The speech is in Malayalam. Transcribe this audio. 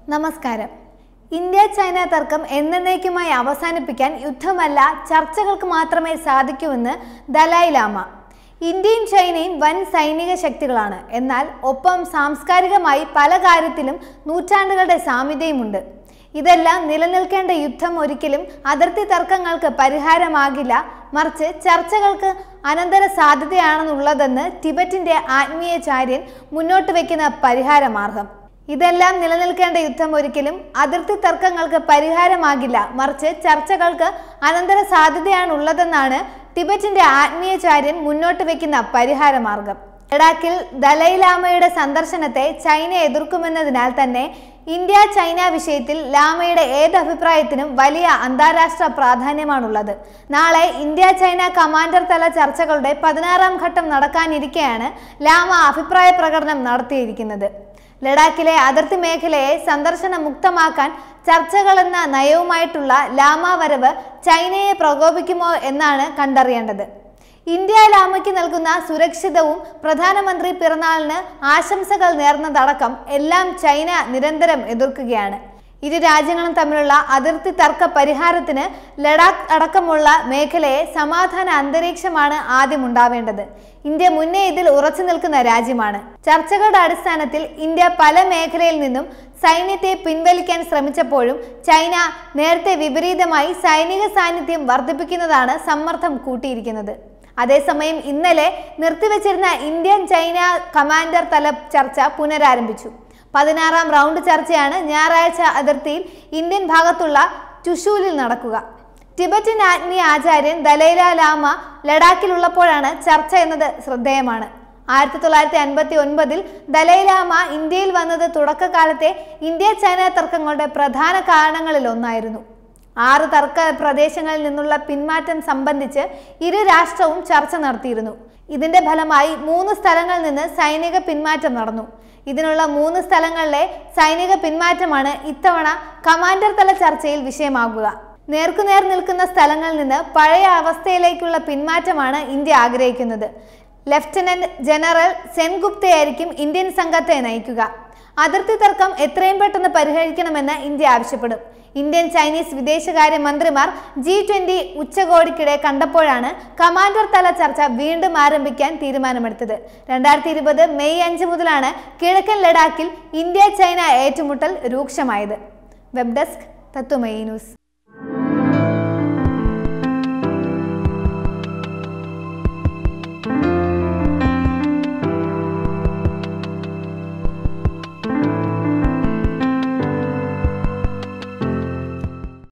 നമസ്കാരം ഇന്ത്യ ചൈന തർക്കം എന്നേക്കുമായി അവസാനിപ്പിക്കാൻ യുദ്ധമല്ല ചർച്ചകൾക്ക് മാത്രമേ സാധിക്കൂവെന്ന് ദലായ് ലാമ ഇന്ത്യയും ചൈനയും വൻ സൈനിക ശക്തികളാണ് എന്നാൽ ഒപ്പം സാംസ്കാരികമായി പല കാര്യത്തിലും നൂറ്റാണ്ടുകളുടെ സാമ്യതയുമുണ്ട് ഇതെല്ലാം നിലനിൽക്കേണ്ട യുദ്ധം ഒരിക്കലും അതിർത്തി തർക്കങ്ങൾക്ക് പരിഹാരമാകില്ല മറിച്ച് ചർച്ചകൾക്ക് അനന്തര സാധ്യതയാണെന്നുള്ളതെന്ന് ടിബറ്റിന്റെ ആത്മീയചാര്യൻ മുന്നോട്ട് വയ്ക്കുന്ന പരിഹാരമാർഗം ഇതെല്ലാം നിലനിൽക്കേണ്ട യുദ്ധം ഒരിക്കലും അതിർത്തി തർക്കങ്ങൾക്ക് പരിഹാരമാകില്ല മറിച്ച് ചർച്ചകൾക്ക് അനന്തര സാധ്യതയാണുള്ളതെന്നാണ് ടിബറ്റിന്റെ ആത്മീയചാര്യൻ മുന്നോട്ട് വയ്ക്കുന്ന പരിഹാരമാർഗം ലഡാക്കിൽ ദലൈലാമയുടെ സന്ദർശനത്തെ ചൈന എതിർക്കുമെന്നതിനാൽ തന്നെ ഇന്ത്യ ചൈന വിഷയത്തിൽ ലാമയുടെ ഏത് അഭിപ്രായത്തിനും വലിയ അന്താരാഷ്ട്ര പ്രാധാന്യമാണുള്ളത് നാളെ ഇന്ത്യ ചൈന കമാൻഡർ തല ചർച്ചകളുടെ പതിനാറാം ഘട്ടം നടക്കാനിരിക്കെയാണ് ലാമ അഭിപ്രായ പ്രകടനം നടത്തിയിരിക്കുന്നത് ലഡാക്കിലെ അതിർത്തി മേഖലയെ സന്ദർശന മുക്തമാക്കാൻ ചർച്ചകളെന്ന നയവുമായിട്ടുള്ള ലാമ വരവ് ചൈനയെ പ്രകോപിക്കുമോ എന്നാണ് കണ്ടറിയേണ്ടത് ഇന്ത്യ ലാമയ്ക്ക് നൽകുന്ന സുരക്ഷിതവും പ്രധാനമന്ത്രി പിറന്നാളിന് ആശംസകൾ നേർന്നതടക്കം എല്ലാം ചൈന നിരന്തരം എതിർക്കുകയാണ് ഇരു രാജ്യങ്ങളും തമ്മിലുള്ള അതിർത്തി തർക്ക പരിഹാരത്തിന് ലഡാക്ക് അടക്കമുള്ള മേഖലയെ സമാധാന അന്തരീക്ഷമാണ് ആദ്യം ഉണ്ടാവേണ്ടത് ഇന്ത്യ മുന്നേ ഇതിൽ ഉറച്ചു നിൽക്കുന്ന രാജ്യമാണ് ചർച്ചകളുടെ അടിസ്ഥാനത്തിൽ ഇന്ത്യ പല മേഖലയിൽ നിന്നും സൈന്യത്തെ പിൻവലിക്കാൻ ശ്രമിച്ചപ്പോഴും ചൈന നേരത്തെ വിപരീതമായി സൈനിക സാന്നിധ്യം വർദ്ധിപ്പിക്കുന്നതാണ് സമ്മർദ്ദം കൂട്ടിയിരിക്കുന്നത് അതേസമയം ഇന്നലെ നിർത്തിവെച്ചിരുന്ന ഇന്ത്യൻ ചൈന കമാൻഡർ തല ചർച്ച പുനരാരംഭിച്ചു പതിനാറാം റൗണ്ട് ചർച്ചയാണ് ഞായറാഴ്ച അതിർത്തിയിൽ ഇന്ത്യൻ ഭാഗത്തുള്ള ചുഷൂലിൽ നടക്കുക ടിബറ്റൻ ആത്മീയ ആചാര്യൻ ദലൈല ലാമ ലഡാക്കിലുള്ളപ്പോഴാണ് ചർച്ച എന്നത് ശ്രദ്ധേയമാണ് ആയിരത്തി തൊള്ളായിരത്തി അൻപത്തി ഒൻപതിൽ ദലൈലാമ ഇന്ത്യയിൽ വന്നത് തുടക്കകാലത്തെ ഇന്ത്യ ചൈന തർക്കങ്ങളുടെ പ്രധാന കാരണങ്ങളിൽ ഒന്നായിരുന്നു ആറ് തർക്ക പ്രദേശങ്ങളിൽ നിന്നുള്ള പിന്മാറ്റം സംബന്ധിച്ച് ഇരു രാഷ്ട്രവും ചർച്ച നടത്തിയിരുന്നു ഇതിന്റെ ഫലമായി മൂന്ന് സ്ഥലങ്ങളിൽ നിന്ന് സൈനിക പിന്മാറ്റം നടന്നു ഇതിനുള്ള മൂന്ന് സ്ഥലങ്ങളിലെ സൈനിക പിന്മാറ്റമാണ് ഇത്തവണ കമാൻഡർ തല ചർച്ചയിൽ വിഷയമാകുക നേർക്കുനേർ നിൽക്കുന്ന സ്ഥലങ്ങളിൽ നിന്ന് പഴയ അവസ്ഥയിലേക്കുള്ള പിന്മാറ്റമാണ് ഇന്ത്യ ആഗ്രഹിക്കുന്നത് ലഫ്റ്റനന്റ് ജനറൽ സെൻഗുപ്തയായിരിക്കും ഇന്ത്യൻ സംഘത്തെ നയിക്കുക അതിർത്തി തർക്കം എത്രയും പെട്ടെന്ന് പരിഹരിക്കണമെന്ന് ഇന്ത്യ ആവശ്യപ്പെടും ഇന്ത്യൻ ചൈനീസ് വിദേശകാര്യ മന്ത്രിമാർ ജി ട്വന്റി ഉച്ചകോടിക്കിടെ കണ്ടപ്പോഴാണ് കമാൻഡർ തല ചർച്ച വീണ്ടും ആരംഭിക്കാൻ തീരുമാനമെടുത്തത് രണ്ടായിരത്തി ഇരുപത് മെയ് അഞ്ച് മുതലാണ് കിഴക്കൻ ലഡാക്കിൽ ഇന്ത്യ ചൈന ഏറ്റുമുട്ടൽ രൂക്ഷമായത് വെബ് ഡെസ്ക് തത്വമയി ന്യൂസ്